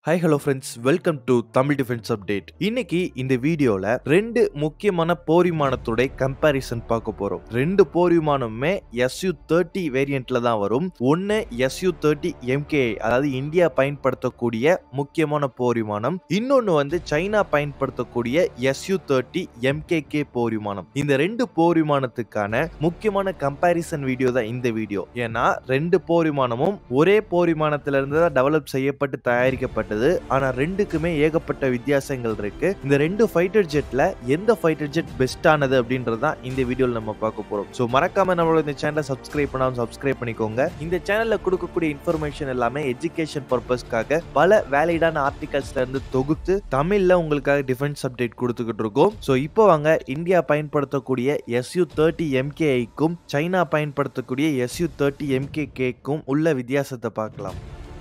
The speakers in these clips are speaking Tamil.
hi hello friends welcome to Tamil defence update இன்னைக்கு இந்த வீடியோல ரெண்டு முக்கியமான போர் விமானத்துடைய கம்பேரிசன் பார்க்க போறோம் ரெண்டு போர் விமானமுமே எஸ்யூ தேர்ட்டி வேரியண்ட்ல தான் வரும் ஒன்னு எஸ்யூ தேர்ட்டி எம்கே அதாவது இந்தியா பயன்படுத்தக்கூடிய முக்கியமான போர் விமானம் இன்னொன்னு வந்து சைனா பயன்படுத்தக்கூடிய எஸ்யூ தேர்ட்டி எம்கேகே போர் விமானம் இந்த ரெண்டு போர் விமானத்துக்கான முக்கியமான கம்பேரிசன் வீடியோ தான் இந்த வீடியோ ஏன்னா ரெண்டு போர் விமானமும் ஒரே போர் விமானத்துல இருந்து தான் டெவலப் செய்யப்பட்டு தயாரிக்கப்பட்டது ஆனா ரெண்டுக்குமே ஏகப்பட்ட வித்தியாசங்கள் இருக்கு இந்த ரெண்டு ஃபைட்டர் ஜெட்ல எந்த ஃபைட்டர் ஜெட் பெஸ்டானது அப்படின்றது தான் இந்த வீடியோல நம்ம பார்க்க போறோம் ஸோ மறக்காம நம்மளோட இந்த சேனலை சப்ஸ்கிரைப் பண்ணாம சப்ஸ்கிரைப் பண்ணிக்கோங்க இந்த சேனல்ல கொடுக்கக்கூடிய இன்ஃபர்மேஷன் எல்லாமே எஜுகேஷன் பர்பஸ்க்காக பல வேலிடான ஆர்டிகல்ஸ்ல இருந்து தொகுத்து தமிழ்ல உங்களுக்காக டிஃபென்ஸ் அப்டேட் கொடுத்துக்கிட்டு இருக்கோம் ஸோ இப்போ வாங்க இந்தியா பயன்படுத்தக்கூடிய எஸ்யூ தேர்ட்டி எம்கேஐக்கும் சைனா பயன்படுத்தக்கூடிய எஸ்யூ தேர்ட்டி எம்கேகேக்கும் உள்ள வித்தியாசத்தை பார்க்கலாம்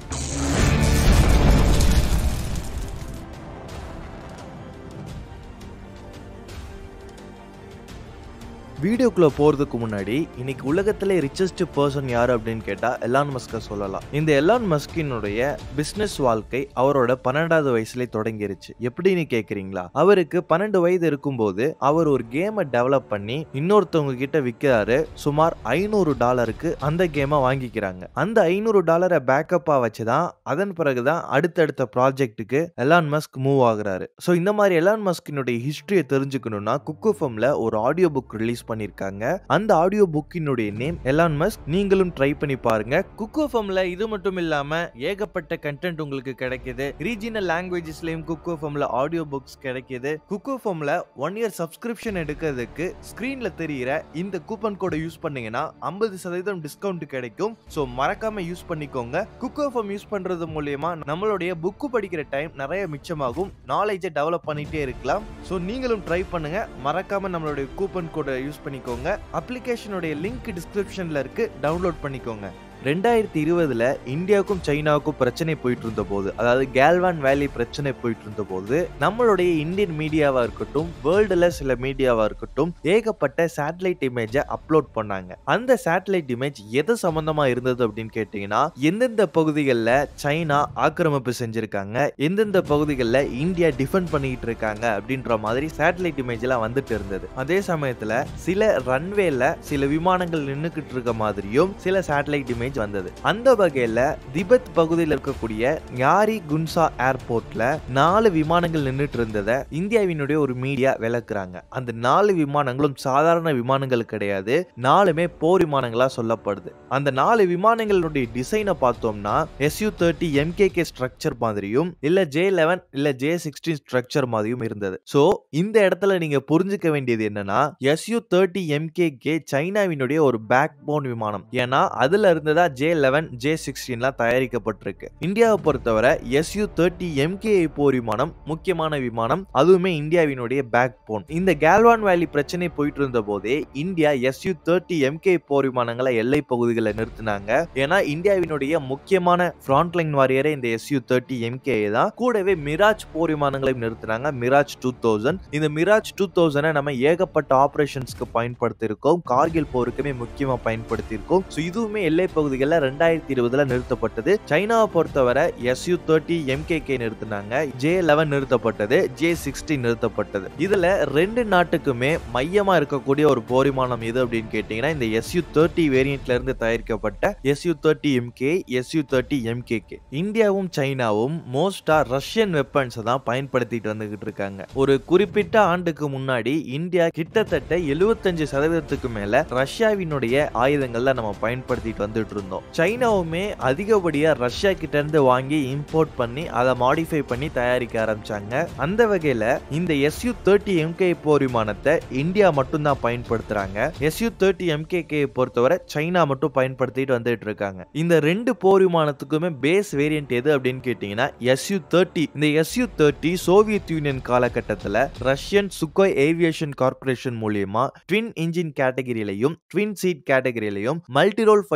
வீடியோக்குள்ள போறதுக்கு முன்னாடி இன்னைக்கு உலகத்திலே ரிச்சஸ்ட் பர்சன் யாரு அப்படின்னு கேட்டா எலான் மஸ்க சொல்லலாம் இந்த எலான் மஸ்கினுடைய பிசினஸ் வாழ்க்கை அவரோட பன்னெண்டாவது வயசுல தொடங்கிருச்சு எப்படின்னு கேக்குறீங்களா அவருக்கு பன்னெண்டு வயது இருக்கும்போது அவர் ஒரு கேமை டெவலப் பண்ணி இன்னொருத்தவங்க கிட்ட விற்கிறாரு சுமார் ஐநூறு டாலருக்கு அந்த கேமை வாங்கிக்கிறாங்க அந்த ஐநூறு டாலரை பேக்கப்பா வச்சுதான் அதன் பிறகுதான் அடுத்தடுத்த ப்ராஜெக்ட்டுக்கு எலான் மஸ்க் மூவ் ஆகுறாரு ஸோ இந்த மாதிரி எலான் மஸ்கினுடைய ஹிஸ்டரியை தெரிஞ்சுக்கணும்னா குக்குஃபம்ல ஒரு ஆடியோ புக் ரிலீஸ் பண்ணிருக்காங்க அந்த ஆடியோ புக்கினுடைய நேம் எலான் மஸ்க் நீங்களும் ட்ரை பண்ணி பாருங்க குக்கோஃபம்ல இது மட்டும் இல்லாம ஏகப்பட்ட கண்டென்ட் உங்களுக்கு கிடைக்குது ரீஜினல் லாங்குவேஜஸ்லயும் குக்கோஃபம்ல ஆடியோ புக்ஸ் கிடைக்குது குக்கோஃபம்ல ஒன் இயர் சப்ஸ்கிரிப்ஷன் எடுக்கிறதுக்கு ஸ்கிரீன்ல தெரியிற இந்த கூப்பன் கோடை யூஸ் பண்ணீங்கன்னா ஐம்பது சதவீதம் டிஸ்கவுண்ட் கிடைக்கும் ஸோ மறக்காம யூஸ் பண்ணிக்கோங்க குக்கோஃபம் யூஸ் பண்றது மூலியமா நம்மளுடைய புக்கு படிக்கிற டைம் நிறைய மிச்சமாகும் நாலேஜை டெவலப் பண்ணிட்டே இருக்கலாம் ஸோ நீங்களும் ட்ரை பண்ணுங்க மறக்காம நம்மளுடைய கூப்பன் கோடை யூஸ் பண்ணிக்கோங்க அப்ளிகேஷனுடைய லிங்க் டிஸ்கிரிப்ஷன்ல இருக்கு டவுன்லோட் பண்ணிக்கோங்க ரெண்டாயிரத்தி இருபதுல இந்தியாவுக்கும் சைனாவுக்கும் பிரச்சனை போயிட்டு இருந்த போது அதாவது கேல்வான் வேலி பிரச்சனை போயிட்டு இருந்த போது நம்மளுடைய இந்தியன் மீடியாவா இருக்கட்டும் வேர்ல்டுல சில மீடியாவா இருக்கட்டும் ஏகப்பட்ட சேட்டலைட் இமேஜை அப்லோட் பண்ணாங்க அந்த சேட்டலைட் இமேஜ் எது சம்பந்தமா இருந்தது அப்படின்னு கேட்டீங்கன்னா எந்தெந்த பகுதிகளில் சைனா ஆக்கிரமிப்பு செஞ்சிருக்காங்க எந்தெந்த பகுதிகளில் இந்தியா டிஃபெண்ட் பண்ணிட்டு இருக்காங்க அப்படின்ற மாதிரி சேட்டலைட் இமேஜ் எல்லாம் வந்துட்டு இருந்தது அதே சமயத்துல சில ரன்வேல சில விமானங்கள் நின்னுக்கிட்டு இருக்க மாதிரியும் சில சேட்டலைட் இமேஜ் வந்தது அந்த வகையில திபெத் பகுதியில் இருக்கக்கூடிய ஞாரி குன்சா ஏர்போர்ட்ல நாலு விமானங்கள் நின்றுட்டு இருந்ததை இந்தியாவினுடைய ஒரு மீடியா விளக்குறாங்க அந்த நாலு விமானங்களும் சாதாரண விமானங்கள் கிடையாது நாலுமே போர் விமானங்களா சொல்லப்படுது அந்த நாலு விமானங்களுடைய டிசைனை பார்த்தோம்னா எஸ்யூ தேர்ட்டி எம்கேகே ஸ்ட்ரக்சர் மாதிரியும் இல்ல ஜே லெவன் இல்ல ஜே சிக்ஸ்டீன் ஸ்ட்ரக்சர் மாதிரியும் இருந்தது ஸோ இந்த இடத்துல நீங்க புரிஞ்சுக்க வேண்டியது என்னன்னா எஸ்யூ தேர்ட்டி எம்கேகே சைனாவினுடைய ஒரு பேக் போன் விமானம் ஏன்னா அதுல இருந்ததா ஜே லெவன் ஜே சிக்ஸ்டீன்லாம் தயாரிக்கப்பட்டிருக்கு இந்தியாவை பொறுத்தவரை எஸ்யூ தேர்ட்டி எம்கே போர் விமானம் முக்கியமான விமானம் அதுவுமே இந்தியாவினுடைய பேக் போன் இந்த கேல்வான் வேலி பிரச்சனை போயிட்டு இருந்த போதே இந்தியா எஸ்யூ தேர்ட்டி எம்கே போர் விமானங்களை எல்லை பகுதிகளில் நிறுத்தினாங்க ஏன்னா இந்தியாவினுடைய முக்கியமான ஃப்ரண்ட் லைன் வாரியரே இந்த எஸ்யூ தேர்ட்டி எம்கே தான் கூடவே மிராஜ் போர் விமானங்களையும் நிறுத்தினாங்க மிராஜ் டூ தௌசண்ட் இந்த மிராஜ் டூ தௌசண்டை நம்ம ஏகப்பட்ட ஆபரேஷன்ஸ்க்கு பயன்படுத்தியிருக்கோம் கார்கில் போருக்குமே முக்கியமா பயன்படுத்தியிருக்கோம் ஸோ இதுவுமே எல்லை பகுதிகளில் ரெண்டாயிரத்தி இருபதுல நிறுத்தப்பட்டது சைனாவை பொறுத்தவரை எஸ்யூ தேர்ட்டி எம்கேகே நிறுத்தினாங்க ஜே லெவன் நிறுத்தப்பட்டது ஜே சிக்ஸ்டீன் நிறுத்தப்பட்டது இதுல ரெண்டு நாட்டுக்குமே மையமா இருக்கக்கூடிய ஒரு போர் விமானம் எது அப்படின்னு கேட்டீங்கன்னா இந்த எஸ்யூ தேர்ட்டி வேரியன்ட்ல இருந்து தயாரிக்கப்பட்ட SU thirty MK SU thirty MKK இந்தியாவும் சைனாவும் மோஸ்டா ரஷ்யன் வெப்பன்ஸ் தான் பயன்படுத்திட்டு வந்துகிட்டு இருக்காங்க ஒரு குறிப்பிட்ட ஆண்டுக்கு முன்னாடி இந்தியா கிட்டத்தட்ட எழுபத்தஞ்சு சதவீதத்துக்கு மேல ரஷ்யாவினுடைய ஆயுதங்கள்ல நம்ம பயன்படுத்திட்டு வந்துட்டு இருந்தோம் சைனாவுமே அதிகப்படியா ரஷ்யா கிட்ட இருந்து வாங்கி இம்போர்ட் பண்ணி அதை மாடிஃபை பண்ணி தயாரிக்க ஆரம்பிச்சாங்க அந்த வகையில இந்த எஸ்யூ தேர்ட்டி எம்கே போர் விமானத்தை இந்தியா மட்டும் தான் பயன்படுத்துறாங்க எஸ்யூ தேர்ட்டி எம்கே பொறுத்தவரை சைனா மட்டும் பயன்படுத்திட்டு வந்துட்டு இருக்காங்க இந்த ரெண்டு போர் விமானத்துக்குமே பேஸ் வேரியன்ட் எது அப்படின்னு கேட்டீங்கன்னா எஸ்யூ தேர்ட்டி இந்த எஸ்யூ தேர்ட்டி சோவியத் யூனியன் காலகட்டத்தில் ரஷ்யன் சுக்கோய் ஏவியேஷன் கார்பரேஷன் மூலியமா ட்வின் இன்ஜின் கேட்டகரியிலையும் ட்வின் சீட் கேட்டகரியிலையும் மல்டி ரோல் ஃபைட்டரா தயாரி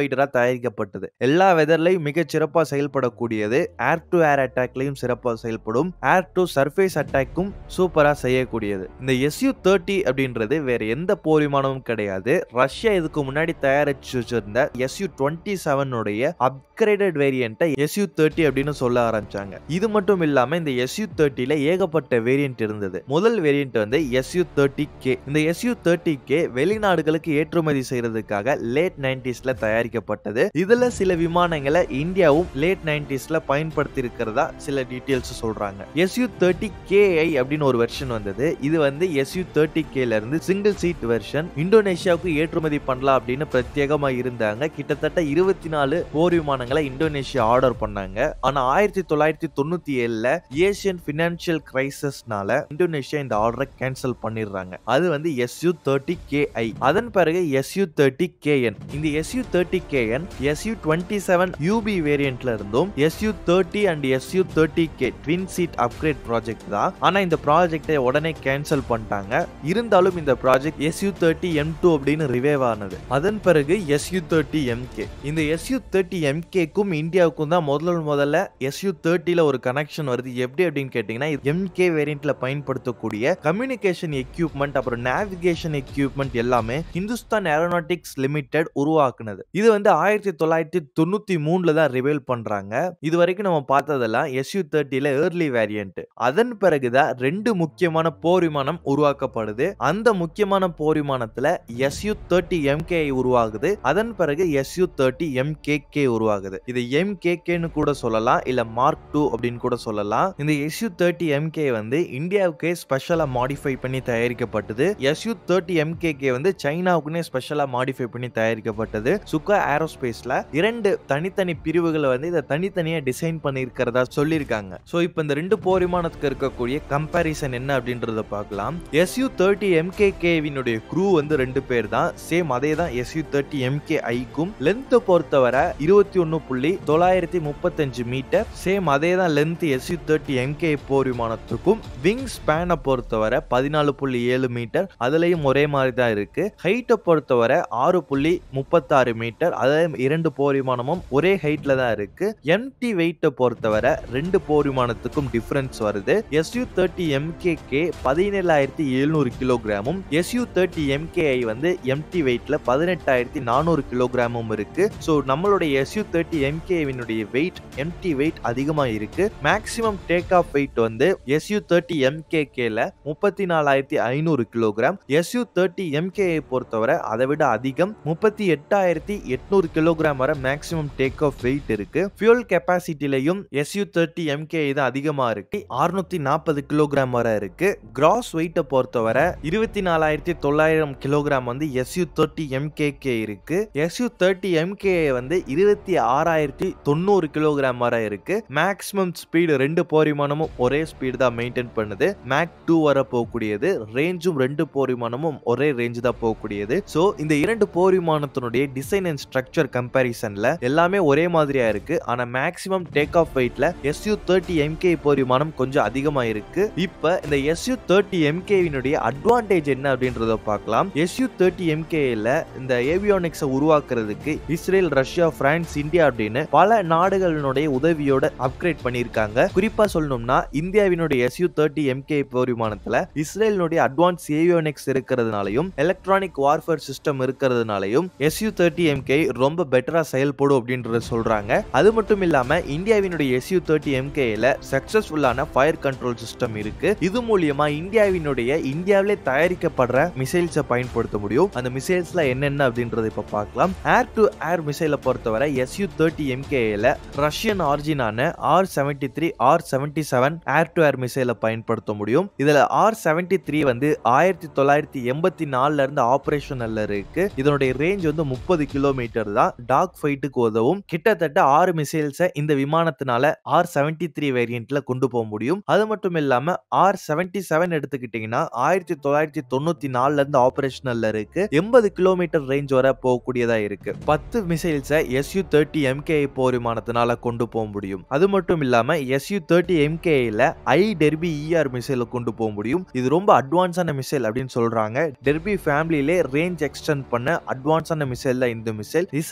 தயாரிக்கப்பட்டது எல்லா வெதர்லையும் மிகச் சிறப்பா செயல்படக்கூடியது ஏர் டு ஏர் அட்டாக்லையும் சிறப்பா செயல்படும் ஏர் டு சர்ஃபேஸ் அட்டாக்கும் சூப்பரா செய்யக்கூடியது இந்த எஸ்யூ தேர்ட்டி அப்படின்றது வேற எந்த போர் விமானமும் கிடையாது ரஷ்யா இதுக்கு முன்னாடி தயாரிச்சு வச்சிருந்த எஸ்யூ டுவெண்ட்டி செவனுடைய அப்கிரேடட் வேரியண்ட்டை எஸ்யூ தேர்ட்டி அப்படின்னு சொல்ல ஆரம்பிச்சாங்க இது மட்டும் இல்லாம இந்த எஸ்யூ தேர்ட்டில ஏகப்பட்ட வேரியன்ட் இருந்தது முதல் வேரியன்ட் வந்து எஸ்யூ தேர்ட்டி கே இந்த எஸ்யூ தேர்ட்டி கே வெளிநாடுகளுக்கு ஏற்றுமதி செய்யறதுக்காக லேட் நைன்டிஸ்ல தயாரிக்கப்பட்டது இதுல சில விமானங்களை இந்தியாவும் லேட் நைன்டிஸ்ல பயன்படுத்தி இருக்கிறதா சில டீட்டெயில்ஸ் சொல்றாங்க எஸ்யூ தேர்ட்டி கேஐ அப்படின்னு ஒரு வெர்ஷன் வந்தது இது வந்து எஸ்யூ தேர்ட்டி கேல இருந்து சிங்கிள் சீட் வெர்ஷன் இந்தோனேஷியாவுக்கு ஏற்றுமதி பண்ணலாம் அப்படின்னு பிரத்யேகமா இருந்தாங்க கிட்டத்தட்ட இருபத்தி நாலு போர் விமானங்களை இந்தோனேஷியா ஆர்டர் பண்ணாங்க ஆனா ஆயிரத்தி தொள்ளாயிரத்தி தொண்ணூத்தி ஏழுல ஏசியன் பினான்சியல் கிரைசிஸ்னால இந்தோனேஷியா இந்த ஆர்டரை கேன்சல் பண்ணிடுறாங்க அது வந்து எஸ்யூ தேர்ட்டி கேஐ அதன் பிறகு எஸ்யூ தேர்ட்டி கேஎன் இந்த SU thirty KN SU twenty seven UB வேரியன்ட்ல இருந்தும் SU thirty and SU thirty K twin seat upgrade project தான் ஆனா இந்த ப்ராஜெக்டை உடனே கேன்சல் பண்ணிட்டாங்க இருந்தாலும் இந்த project SU thirty M two அப்படின்னு ரிவைவ் ஆனது அதன் பிறகு எஸ்யூ தேர்ட்டி எம்கே இந்த எஸ்யூ தேர்ட்டி எம்கேக்கும் இந்தியாவுக்கும் தான் முதல் முதல்ல எஸ்யூ தேர்ட்டில ஒரு கனெக்ஷன் வருது எப்படி அப்படின்னு கேட்டீங்கன்னா எம்கே வேரியன்ட்ல பயன்படுத்தக்கூடிய கம்யூனிகேஷன் எக்யூப்மெண்ட் அப்புறம் நேவிகேஷன் எக்யூப்மெண்ட் எல்லாமே ஹிந்துஸ்தான் ஏரோநாட்டிக்ஸ் லிமிடெட் உருவாக்குனது இது வந்து ஆயிரத்தி தொள்ளாயிரத்தி தொண்ணூத்தி மூணுல தான் ரிவைல் பண்றாங்க இது வரைக்கும் நம்ம பார்த்ததெல்லாம் எஸ்யூ தேர்ட்டில ஏர்லி வேரியன்ட் அதன் பிறகுதான் ரெண்டு முக்கியமான போர் விமானம் உருவாக்கப்படுது அந்த முக்கியமான போர் விமானத்துல எஸ்யூ தேர்ட்டி எம்கே உருவாகுது அதன் பிறகு எஸ்யூ தேர்ட்டி எம்கேகே உருவாகுது இது எம்கேகேன்னு கூட சொல்லலாம் இல்ல மார்க் டூ அப்படின்னு கூட சொல்லலாம் இந்த எஸ்யூ தேர்ட்டி எம்கே வந்து இந்தியாவுக்கே ஸ்பெஷலா மாடிஃபை பண்ணி தயாரிக்கப்பட்டது எஸ்யூ தேர்ட்டி எம்கேகே வந்து சைனாவுக்குன்னே ஸ்பெஷலா மாடிஃபை பண்ணி தயாரிக்கப்பட்டது சுகா ஏரோஸ்பேஸ்ல இரண்டு தனித்தனி பிரிவுகளை வந்து இதை தனித்தனியா டிசைன் பண்ணியிருக்கிறதா சொல்லியிருக்காங்க ஸோ இப்போ இந்த ரெண்டு போர் விமானத்துக்கு இருக்கக்கூடிய கம்பாரிசன் என்ன அப்படின்றத பார்க்கலாம் எஸ்யூ தேர்ட்டி எம்கே கேவினுடைய க்ரூ வந்து ரெண்டு பேர் தான் சேம் அதே தான் எஸ்யூ தேர்ட்டி எம்கே ஐக்கும் லென்த் பொறுத்தவரை இருபத்தி ஒன்று புள்ளி தொள்ளாயிரத்தி முப்பத்தஞ்சு மீட்டர் சேம் அதே தான் லென்த் எஸ்யூ தேர்ட்டி எம்கே போர் விமானத்துக்கும் விங் ஸ்பேனை பொறுத்தவரை பதினாலு புள்ளி ஏழு மீட்டர் அதுலயும் ஒரே மாதிரி தான் இருக்கு ஹைட்டை பொறுத்தவரை ஆறு புள்ளி முப்பத்தாறு மீட்டர் அதாவது இரண்டு போர் விமானமும் ஒரே ஹைட்ல தான் இருக்கு எம்டி வெயிட்டை பொறுத்தவரை ரெண்டு போர் விமானத்துக்கும் டிஃபரன்ஸ் வருது எஸ்யூ தேர்ட்டி எம்கே கே பதினேழாயிரத்தி எழுநூறு கிலோகிராமும் எஸ்யூ தேர்ட்டி எம்கேஐ வந்து எம்டி வெயிட்ல பதினெட்டாயிரத்தி நானூறு கிலோகிராமும் இருக்கு ஸோ நம்மளுடைய எஸ்யூ தேர்ட்டி எம்கேவினுடைய வெயிட் எம்டி வெயிட் அதிகமாக இருக்கு மேக்ஸிமம் டேக் ஆஃப் வெயிட் வந்து எஸ்யூ தேர்ட்டி எம்கே கேல முப்பத்தி நாலாயிரத்தி ஐநூறு கிலோகிராம் எஸ்யூ தேர்ட்டி எம்கேஐ பொறுத்தவரை அதை விட அதிகம் முப்பத்தி எட்டாயிரத்தி எட்நூறு கிலோகிராம் வரை மேக்ஸிமம் டேக் ஆஃப் வெயிட் இருக்கு ஃபியூல் கெப்பாசிட்டிலையும் எஸ்யூ தேர்ட்டி எம்கே தான் அதிகமாக இருக்கு அறுநூத்தி நாற்பது கிலோகிராம் வரை இருக்கு கிராஸ் வெயிட்டை பொறுத்தவரை இருபத்தி நாலாயிரத்தி தொள்ளாயிரம் கிலோகிராம் வந்து எஸ்யூ தேர்ட்டி எம்கேகே இருக்கு எஸ்யூ தேர்ட்டி எம்கே வந்து இருபத்தி ஆறாயிரத்தி தொண்ணூறு கிலோகிராம் வரை இருக்கு மேக்ஸிமம் ஸ்பீடு ரெண்டு போர் விமானமும் ஒரே ஸ்பீடு தான் மெயின்டைன் பண்ணுது மேக் டூ வர போகக்கூடியது ரேஞ்சும் ரெண்டு போர் விமானமும் ஒரே ரேஞ்ச் தான் போகக்கூடியது ஸோ இந்த இரண்டு போர் விமானத்தினுடைய டிசைன் அண்ட் ஸ்ட்ரக்சர் கம்பேரிசன்ல எல்லாமே ஒரே மாதிரியா இருக்கு ஆனா மேக்ஸிமம் டேக் ஆஃப் வெயிட்ல எஸ்யூ தேர்ட்டி எம்கே போர் விமானம் கொஞ்சம் அதிகமா இருக்கு இப்ப இந்த எஸ்யூ தேர்ட்டி எம்கேவினுடைய அட்வான்டேஜ் என்ன அப்படின்றத பார்க்கலாம் எஸ்யூ தேர்ட்டி எம்கேல இந்த ஏவியானிக்ஸை உருவாக்குறதுக்கு இஸ்ரேல் ரஷ்யா பிரான்ஸ் இந்தியா அப்படின்னு பல நாடுகளினுடைய உதவியோட அப்கிரேட் பண்ணியிருக்காங்க குறிப்பா சொல்லணும்னா இந்தியாவினுடைய எஸ்யூ தேர்ட்டி எம்கே போர் விமானத்துல இஸ்ரேலினுடைய அட்வான்ஸ் ஏவியானிக்ஸ் இருக்கிறதுனாலையும் எலக்ட்ரானிக் வார்ஃபேர் சிஸ்டம் இருக்கிறதுனாலையும் எஸ்யூ தேர்ட்டி எம்கே ரொம்ப பெட்டரா செயல்படும் அப்படின்றத சொல்றாங்க அது மட்டும் இல்லாம இந்தியாவினுடைய எஸ்யூ தேர்ட்டி எம்கேல சக்சஸ்ஃபுல்லான ஃபயர் கண்ட்ரோல் சிஸ்டம் இருக்கு இது மூலியமா இந்தியாவினுடைய இந்தியாவிலே தயாரிக்கப்படுற மிசைல்ஸை பயன்படுத்த முடியும் அந்த மிசைல்ஸ்ல என்னென்ன அப்படின்றத இப்ப பார்க்கலாம் ஏர் டு ஏர் மிசைலை பொறுத்தவரை எஸ்யூ தேர்ட்டி எம்கேல ரஷ்யன் ஆர்ஜினான R seventy three R seventy seven air to air மிசைலை பயன்படுத்த முடியும் இதுல ஆர் செவன்டி த்ரீ வந்து ஆயிரத்தி தொள்ளாயிரத்தி எண்பத்தி நாலுல இருந்து ஆபரேஷனல்ல இருக்கு இதனுடைய ரேஞ்ச் வந்து முப்பது கிலோமீட்டர் தான் டாக் ஃபைட்டுக்கு உதவும் கிட்டத்தட்ட ஆறு மிசைல்ஸை இந்த விமானத்தினால ஆர் செவன்டி த்ரீ வேரியன்ட்ல கொண்டு போக முடியும் அது மட்டும் இல்லாம ஆர் செவன்டி செவன் எடுத்துக்கிட்டீங்கன்னா ஆயிரத்தி தொள்ளாயிரத்தி தொண்ணூத்தி நாலுல இருந்து ஆபரேஷனல்ல இருக்கு எண்பது கிலோமீட்டர் ரேஞ்ச் வரை போகக்கூடியதா இருக்கு பத்து மிசைல்ஸை எஸ்யூ தேர்ட்டி எம்கே போர் விமானத்தினால கொண்டு போக முடியும் அது மட்டும் இல்லாம எஸ்யூ தேர்ட்டி எம்கேல ஐ டெர்பி இஆர் மிசைல கொண்டு போக முடியும் இது ரொம்ப அட்வான்ஸான மிசைல் அப்படின்னு சொல்றாங்க டெர்பி ஃபேமிலியிலே ரேஞ்ச் எக்ஸ்டெண்ட் பண்ண அட்வான்ஸான மிசைல் தான் இந்த மிசைல் இஸ்ரேல்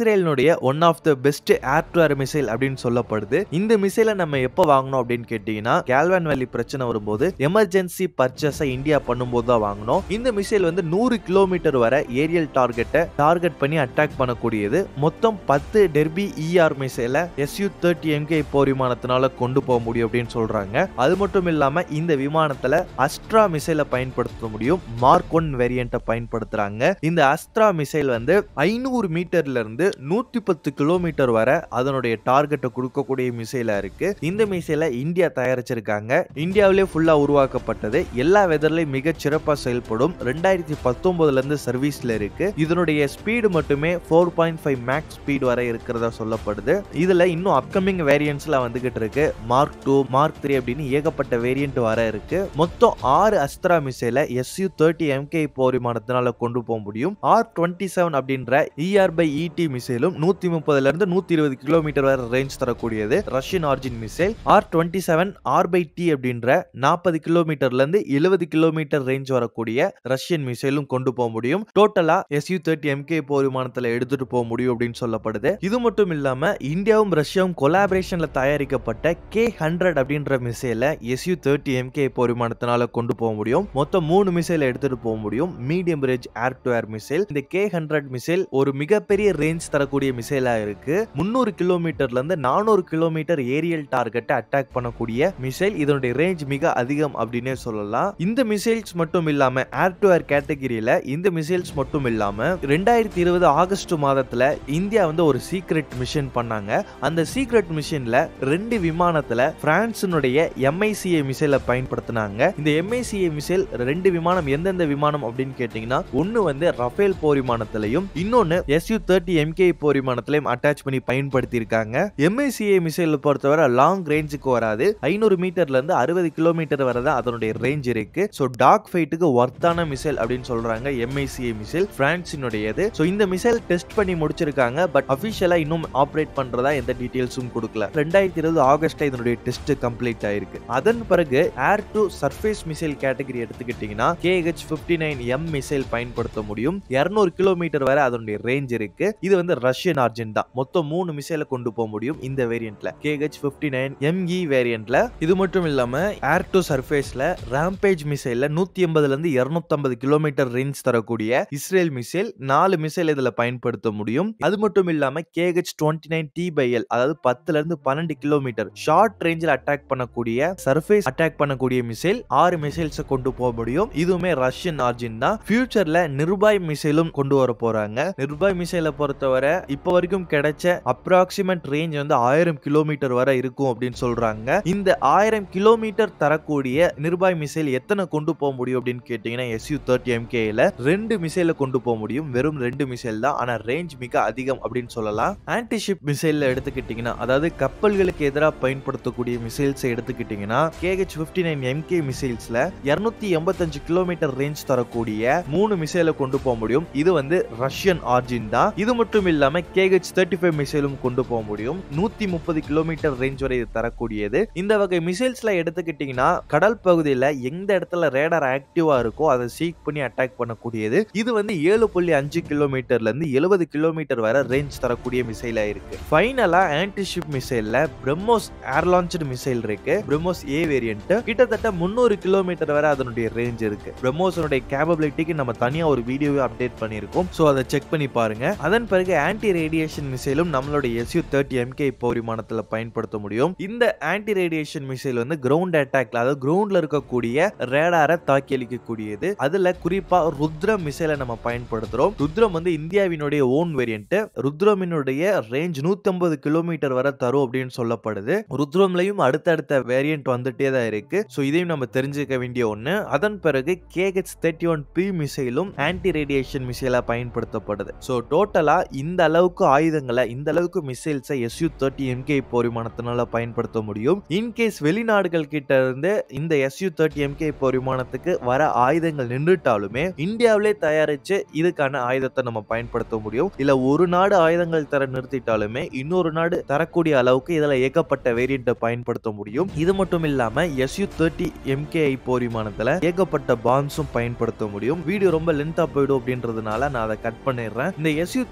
இஸ்ரேலினுடைய one of the best air to air missile அப்படின்னு சொல்லப்படுது இந்த மிசைலை நம்ம எப்போ வாங்கணும் அப்படின்னு கேட்டீங்கன்னா கேல்வான் வேலி பிரச்சனை வரும்போது எமர்ஜென்சி பர்ச்சேஸை இந்தியா பண்ணும்போது தான் வாங்கணும் இந்த மிசைல் வந்து நூறு கிலோமீட்டர் வரை ஏரியல் டார்கெட்டை டார்கெட் பண்ணி அட்டாக் பண்ணக்கூடியது மொத்தம் பத்து டெர்பி இஆர் மிசைலை எஸ்யூ தேர்ட்டி எம்கே போர் விமானத்தினால கொண்டு போக முடியும் அப்படின்னு சொல்றாங்க அது மட்டும் இல்லாம இந்த விமானத்துல அஸ்ட்ரா மிசைலை பயன்படுத்த முடியும் மார்க் ஒன் வேரியண்ட்டை பயன்படுத்துறாங்க இந்த அஸ்ட்ரா மிசைல் வந்து ஐநூறு மீட்டர்ல இருந்து நூத்தி பத்து கிலோமீட்டர் வரை அதனுடைய டார்கெட்டை கொடுக்கக்கூடிய மிசைலா இருக்கு இந்த மிசைலை இந்தியா தயாரிச்சிருக்காங்க இந்தியாவிலே ஃபுல்லா உருவாக்கப்பட்டது எல்லா வெதர்லயும் மிக சிறப்பா செயல்படும் ரெண்டாயிரத்தி பத்தொன்பதுல இருந்து சர்வீஸ்ல இருக்கு இதனுடைய ஸ்பீடு மட்டுமே four point five max speed வரை இருக்கிறதா சொல்லப்படுது இதுல இன்னும் அப்கமிங் வேரியன்ட்ஸ்ல வந்துகிட்டு இருக்கு மார்க் டூ மார்க் த்ரீ அப்படின்னு ஏகப்பட்ட வேரியன்ட் வர இருக்கு மொத்தம் ஆறு அஸ்திரா மிசைல எஸ்யூ தேர்ட்டி எம்கே போர் விமானத்தினால கொண்டு போக முடியும் ஆர் டுவெண்ட்டி செவன் அப்படின்ற இஆர் பை இடி மிசைலும் நூத்தி முப்பதுல இருந்து நூத்தி இருபது கிலோமீட்டர் வரை ரேஞ்ச் தரக்கூடியது Russian origin missile R twenty seven R by T அப்படின்ற நாற்பது கிலோமீட்டர்ல இருந்து எழுபது கிலோமீட்டர் ரேஞ்ச் வரக்கூடிய ரஷ்யன் மிசைலும் கொண்டு போக முடியும் டோட்டலா எஸ்யூ தேர்ட்டி எம்கே போர் விமானத்துல எடுத்துட்டு போக முடியும் அப்படின்னு சொல்லப்படுது இது மட்டும் இல்லாம இந்தியாவும் ரஷ்யாவும் கொலாபரேஷன்ல தயாரிக்கப்பட்ட கே ஹண்ட்ரட் அப்படின்ற மிசைல எஸ்யூ தேர்ட்டி எம்கே போர் விமானத்தினால கொண்டு போக முடியும் மொத்தம் மூணு மிசைல எடுத்துட்டு போக முடியும் medium range air to air missile இந்த கே ஹண்ட்ரட் மிசைல் ஒரு மிகப்பெரிய ரேஞ்ச் தரக்கூடிய மிசைலா இருக்கு முன்னூறு கிலோமீட்டர்ல இருந்து நானூறு கிலோமீட்டர் ஏரியல் டார்கெட்டை அட்டாக் பண்ணக்கூடிய மிசைல் இதனுடைய ரேஞ்ச் மிக அதிகம் அப்படின்னே சொல்லலாம் இந்த மிசைல்ஸ் மட்டும் இல்லாம ஏர் டு ஏர் கேட்டகரியில இந்த மிசைல்ஸ் மட்டும் இல்லாம ரெண்டாயிரத்தி இருபது ஆகஸ்ட் மாதத்துல இந்தியா வந்து ஒரு சீக்ரெட் மிஷன் பண்ணாங்க அந்த சீக்ரெட் மிஷன்ல ரெண்டு விமானத்துல பிரான்சினுடைய எம்ஐசிஏ மிசைலை பயன்படுத்தினாங்க இந்த எம்ஐசிஏ மிசைல் ரெண்டு விமானம் எந்தெந்த விமானம் அப்படின்னு கேட்டீங்கன்னா ஒன்னு வந்து ரஃபேல் போர் விமானத்திலையும் இன்னொன்னு எஸ்யூ தேர்ட்டி எம்கே போர் விமானத்திலையும் அட்டாச் பண்ணி பயன்படுத்தி இருக்காங்க எம்ஐசிஏ மிசைல் பொறுத்தவரை லாங் ரேஞ்சுக்கு வராது ஐநூறு மீட்டர்ல இருந்து அறுபது கிலோமீட்டர் வரை தான் அதனுடைய ரேஞ்ச் இருக்கு ஸோ டாக் ஃபைட்டுக்கு ஒர்த்தான மிசைல் அப்படின்னு சொல்றாங்க எம்ஐசிஏ மிசைல் பிரான்சினுடையது ஸோ இந்த மிசைல் டெஸ்ட் பண்ணி முடிச்சிருக்காங்க பட் அபிஷியலா இன்னும் ஆப்ரேட் பண்றதா எந்த டீடைல்ஸும் கொடுக்கல ரெண்டாயிரத்தி இருபது ஆகஸ்ட்ல இதனுடைய டெஸ்ட் கம்ப்ளீட் ஆயிருக்கு அதன் பிறகு air to surface missile category எடுத்துக்கிட்டீங்கன்னா KH fifty nine M missile பயன்படுத்த முடியும் இருநூறு கிலோமீட்டர் வரை அதனுடைய ரேஞ்ச் இருக்கு இது வந்து ரஷ்யன் ஆர்ஜின் தான் மொத்தம் மூணு மிசைலை கொண்டு போக முடியும் இந்த வேரியன்ட்ல கேஹெச் பிப்டி நைன் எம்இ வேரியன்ட்ல இது மட்டும் இல்லாம ஏர் டு சர்ஃபேஸ்ல ராம்பேஜ் மிசைல்ல நூத்தி எண்பதுல இருந்து இருநூத்தி கிலோமீட்டர் ரேஞ்ச் தரக்கூடிய இஸ்ரேல் மிசைல் நாலு மிசைல் இதுல பயன்படுத்த முடியும் அது மட்டும் இல்லாம KH twenty nine T by L அதாவது பத்துல இருந்து பன்னெண்டு கிலோமீட்டர் ஷார்ட் ரேஞ்சில் அட்டாக் பண்ணக்கூடிய சர்ஃபேஸ் அட்டாக் பண்ணக்கூடிய மிசைல் ஆறு மிசைல்ஸ் கொண்டு போக முடியும் இதுவுமே ரஷ்யன் ஆர்ஜின் தான் ஃபியூச்சர்ல நிர்பாய் மிசைலும் கொண்டு வர போறாங்க நிர்பாய் மிசைலை பொறுத்தவரை இப்போ வரைக்கும் கிடைச்ச அப்ராக்சிமேட் ரேஞ்ச் வந்து ஆயிரம் கிலோமீட்டர் வரை இருக்கும் அப்படின்னு சொல்றாங்க இந்த ஆயிரம் கிலோமீட்டர் தரக்கூடிய நிர்பாய் மிசைல் எத்தனை கொண்டு போக முடியும் அப்படின்னு கேட்டீங்கன்னா எஸ்யூ தேர்ட்டி எம்கேல ரெண்டு மிசைல கொண்டு போக முடியும் வெறும் ரெண்டு மிசைல் தான் ஆனா ரேஞ்ச் மிக அதிகம் அப்படின்னு சொல்லலாம் ஆன்டிஷிப் மிசைல்ல எடுத்துக்கிட்டீங்கன்னா அதாவது கப்பல்களுக்கு எதிராக பயன்படுத்தக்கூடிய மிசைல்ஸ் எடுத்துக்கிட்டீங்கன்னா கேஹெச் பிப்டி நைன் எம்கே மிசைல்ஸ்ல இருநூத்தி எண்பத்தஞ்சு கிலோமீட்டர் ரேஞ்ச் தரக்கூடிய மூணு மிசைலை கொண்டு போக முடியும் இது வந்து ரஷ்யன் ஆர்ஜின் தான் இது மட்டும் இல்லாம கேஹெச் தேர்ட்டி ஃபைவ் மிசைலும் கொண்டு போக முடியும் நூத்தி முப்பது கிலோமீட்டர் ரேஞ்ச் வரை இது தரக்கூடியது இந்த வகை மிசைல்ஸ்ல எடுத்துக்கிட்டீங்கன்னா கடல் பகுதியில எந்த இடத்துல ரேடார் ஆக்டிவா இருக்கோ அதை சீக் பண்ணி அட்டாக் பண்ணக்கூடியது இது வந்து ஏழு புள்ளி அஞ்சு கிலோமீட்டர்ல இருந்து எழுபது கிலோமீட்டர் வரை ரேஞ்ச் தரக்கூடிய மிசைலா இருக்கு ஃபைனலா ஆன்டிஷிப் மிசைல்ல பிரம்மோஸ் ஏர் லான்ச்டு மிசைல் இருக்கு பிரம்மோஸ் ஏ வேரியன்ட் கிட்டத்தட்ட முந்நூறு கிலோமீட்டர் வரை அதனுடைய ரேஞ்ச் இருக்கு பிரம்மோஸனுடைய கேபபிலிட்டிக்கு நம்ம தனியா ஒரு வீடியோவை அப்டேட் பண்ணியிருக்கோம் ஸோ அதை செக் பண்ணி பாருங்க அதன் பிறகு ஆன்டி ரேடியேஷன் மிசைலும் நம்மளுடைய எஸ்யூ தேர்ட்டி எம்கே போர் விமானத்தில் பயன்படுத்த முடியும் இந்த ஆன்டி ரேடியேஷன் மிசைல் வந்து கிரவுண்ட் அட்டாக்ல அதாவது கிரவுண்ட்ல இருக்கக்கூடிய ரேடாரை தாக்கி அளிக்கக்கூடியது அதுல குறிப்பா ருத்ரம் மிசைலை நம்ம பயன்படுத்துறோம் ருத்ரம் வந்து இந்தியாவினுடைய ஓன் வேரியன்ட் ருத்ரமினுடைய ரேஞ்ச் நூத்தி ஐம்பது கிலோமீட்டர் வரை தரும் அப்படின்னு சொல்லப்படுது ருத்ரம்லயும் அடுத்தடுத்த வேரியன்ட் வந்துட்டே தான் இருக்கு ஸோ இதையும் நம்ம தெரிஞ்சுக்க வேண்டிய ஒண்ணு அதன் பிறகு கேஹெச் தேர்ட்டி ஒன் பி மிசைலும் ஆன்டி ரேடியேஷன் மிசைலா பயன்படுத்தப்படுது ஸோ டோட்டலா இந்த அளவுக்கு ஆயுதங்களை இந்த அளவுக்கு மிசைல்ஸை எஸ்யூ தேர்ட்டி எம்கே போர் விமானத்தினால பயன்படுத்த முடியும் இன்கேஸ் வெளிநாடுகள் கிட்ட இருந்து இந்த எஸ்யூ தேர்ட்டி எம்கே போர் விமானத்துக்கு வர ஆயுதங்கள் நின்றுட்டாலுமே இந்தியாவிலே தயாரிச்சு இதுக்கான ஆயுதத்தை நம்ம பயன்படுத்த முடியும் இல்ல ஒரு நாடு ஆயுதங்கள் தர நிறுத்திட்டாலுமே இன்னொரு நாடு தரக்கூடிய அளவுக்கு இதுல ஏகப்பட்ட வேரியண்ட்டை பயன்படுத்த முடியும் இது மட்டும் இல்லாம எஸ்யூ தேர்ட்டி எம்கே போர் விமானத்துல ஏகப்பட்ட பாம்ஸும் பயன்படுத்த முடியும் வீடியோ ரொம்ப லென்த்தா போயிடும் அப்படின்றதுனால நான் அதை கட் பண்ணிடுறேன் இந்த எஸ்யூ தேர்ட்டி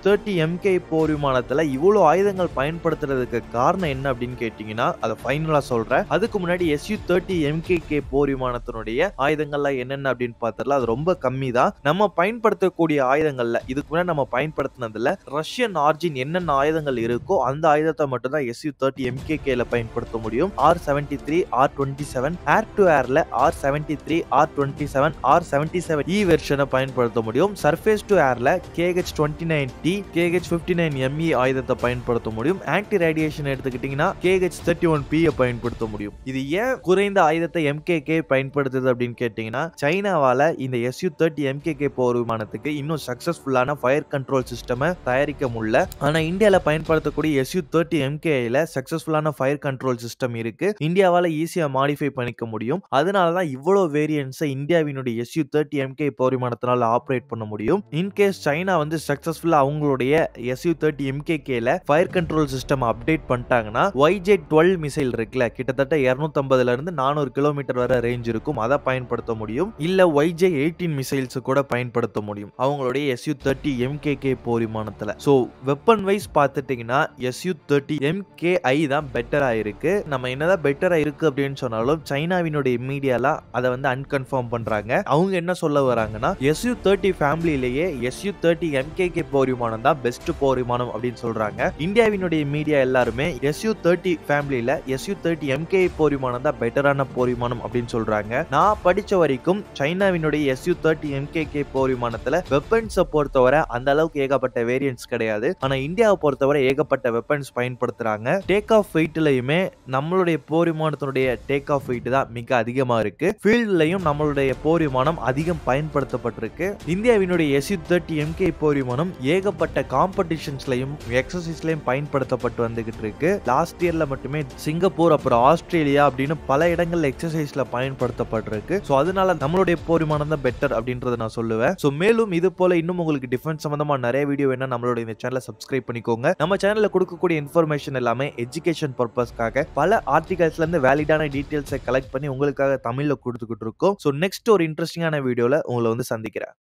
எம்கே போர் விமானத்துல இவ்வளவு ஆயுதங்கள் பயன்படுத்துறதுக்கு காரணம் என்ன அப்படின்னு கேட்டீங்கன்னா அதை ஃபைனலா சொல்றேன் அதுக்கு முன்னாடி எஸ்யூ தேர்ட்டி எம்கே போர் விமானத்தினுடைய ஆயுதங்கள்லாம் என்னென்ன அப்படின்னு பார்த்ததுல அது ரொம்ப கம்மி தான் நம்ம பயன்படுத்தக்கூடிய ஆயுதங்கள்ல இதுக்கு முன்னாடி நம்ம பயன்படுத்தினதுல ரஷ்யன் ஆர்ஜின் என்னென்ன ஆயுதங்கள் இருக்கோ அந்த ஆயுதத்தை மட்டும் தான் எஸ்யூ தேர்ட்டி எம்கேல பயன்படுத்த முடியும் R seventy three R twenty seven air to ஏர்ல R seventy three R twenty seven R seventy seven E வெர்ஷனை பயன்படுத்த முடியும் சர்ஃபேஸ் டு ஏர்ல KH twenty nine T KH fifty nine ME ஆயுதத்தை பயன்படுத்த முடியும் ஆன்டி ரேடியேஷன் எடுத்துக்கிட்டீங்கன்னா கேஹெச் தேர்ட்டி ஒன் பி பயன்படுத்த முடியும் இது ஏன் குறைந்த ஆயுதத்தை எம்கேகே பயன்படுத்துது அப்படின்னு கேட்டீங்கன்னா சைனாவால இந்த எஸ்யூ தேர்ட்டி எம்கேகே போர் விமானத்துக்கு இன்னும் சக்சஸ்ஃபுல்லான ஃபயர் கண்ட்ரோல் சிஸ்டம் தயாரிக்க முடியல ஆனா இந்தியால பயன்படுத்தக்கூடிய எஸ்யூ தேர்ட்டி எம்கேல சக்சஸ்ஃபுல்லான ஃபயர் கண்ட்ரோல் சிஸ்டம் இருக்கு இந்தியாவால ஈஸியா மாடிஃபை பண்ணிக்க முடியும் அதனாலதான் இவ்வளவு வேரியன்ஸை இந்தியாவினுடைய எஸ்யூ தேர்ட்டி எம்கே போர் விமானத்தினால ஆப்ரேட் பண்ண முடியும் இன்கேஸ் சைனா வந்து சக்சஸ்ஃபுல்லா அவங்களுடைய எஸ்யூ தேர்ட்டி எம்கேகேல ஃபயர் கண்ட்ரோல் சிஸ்டம் அப்டேட் பண்ணிட்டாங்கன்னா ஒய்ஜே டுவெல் மிசைல் இருக்குல்ல கிட்டத்தட்ட இருநூத்தம்பதுல இருந்து நானூறு கிலோமீட்டர் வரை ரேஞ்ச் இருக்கும் அதை பயன்படுத்த முடியும் இல்ல ஒய்ஜே எயிட்டீன் மிசைல்ஸ் கூட பயன்படுத்த முடியும் அவங்களுடைய எஸ்யூ தேர்ட்டி எம்கேகே போர் விமானத்துல ஸோ வெப்பன் வைஸ் பார்த்துட்டீங்கன்னா எஸ்யூ தேர்ட்டி எம்கேஐ தான் பெட்டரா இருக்கு நம்ம என்னதான் பெட்டரா இருக்கு அப்படின்னு சொன்னாலும் சைனாவினுடைய மீடியாலாம் அதை வந்து அன்கன்ஃபார்ம் பண்றாங்க அவங்க என்ன சொல்ல வராங்கன்னா எஸ்யூ தேர்ட்டி ஃபேமிலியிலேயே எஸ்யூ தேர்ட்டி எம்கேகே போர் விமானம் தான் பெஸ்ட் போர் விமானம் அப்படின்னு சொல்றாங்க இந்தியாவினுடைய மீடியா எல்லாருமே எஸ்யூ தேர்ட்டி ஃபேமிலியில எஸ்யூ தேர்ட்டி எம்கே போர் விமானம் தான் பெட்டரான போர் விமானம் அப்படின்னு சொல்றாங்க நான் படிச்ச வரைக்கும் சைனாவினுடைய எஸ்யூ தேர்ட்டி எம்கேகே போர் விமானத்துல வெப்பன்ஸை பொறுத்தவரை அந்த அளவுக்கு ஏகப்பட்ட வேரியன்ஸ் கிடையாது ஆனா இந்தியாவை பொறுத்தவரை ஏகப்பட்ட வெப்பன்ஸ் பயன்படுத்துறாங்க டேக் ஆஃப் வெயிட்லயுமே நம்மளுடைய போர் விமானத்தினுடைய டேக் ஆஃப் வெயிட் தான் மிக அதிகமா இருக்கு ஃபீல்ட்லயும் நம்மளுடைய போர் விமானம் அதிகம் பயன்படுத்தப்பட்டிருக்கு இந்தியாவினுடைய எஸ்யூ தேர்ட்டி எம்கே போர் விமானம் ஏகப்பட்ட காம்படிஷன்ஸ்லயும் எக்ஸசைஸ்லயும் பயன்படுத்தப்பட்டு வந்துகிட்டு இருக்கு லாஸ்ட் இயர்ல மட்டுமே சிங்கப்பூர் அப்புறம் ஆஸ்திரேலியா அப்படின்னு பல இடங்கள்ல எக்ஸசைஸ்ல பயன்படுத்தப்பட்டிருக்கு ஸோ அதனால நம்மளுடைய போர் விமானம் தான் பெட்டர் அப்படின்றத நான் சொல்லுவேன் ஸோ மேலும் இது போல இன்னும் உங்களுக்கு டிஃபென்ஸ் சம்பந்தமா நிறைய வீடியோ வேணா நம்மளோட இந்த சேனலை சப்ஸ்கிரைப் பண்ணிக்கோங்க நம்ம சேனல்ல கொடுக்கக்கூடிய இன்ஃபர்மேஷன் எல்லாமே எஜுகேஷன் பர்பஸ்க்காக பல ஆர்டிகல்ஸ்ல இருந்து வேலிடான டீடைல்ஸை கலெக்ட் பண்ணி உங்களுக்காக தமிழ்ல கொடுத்துக்கிட்டு இருக்கோம் ஸோ நெக்ஸ்ட் ஒரு இன்ட்ரெஸ்டிங்கான வீடியோல உங்களை வந்து சந்திக்கிறேன்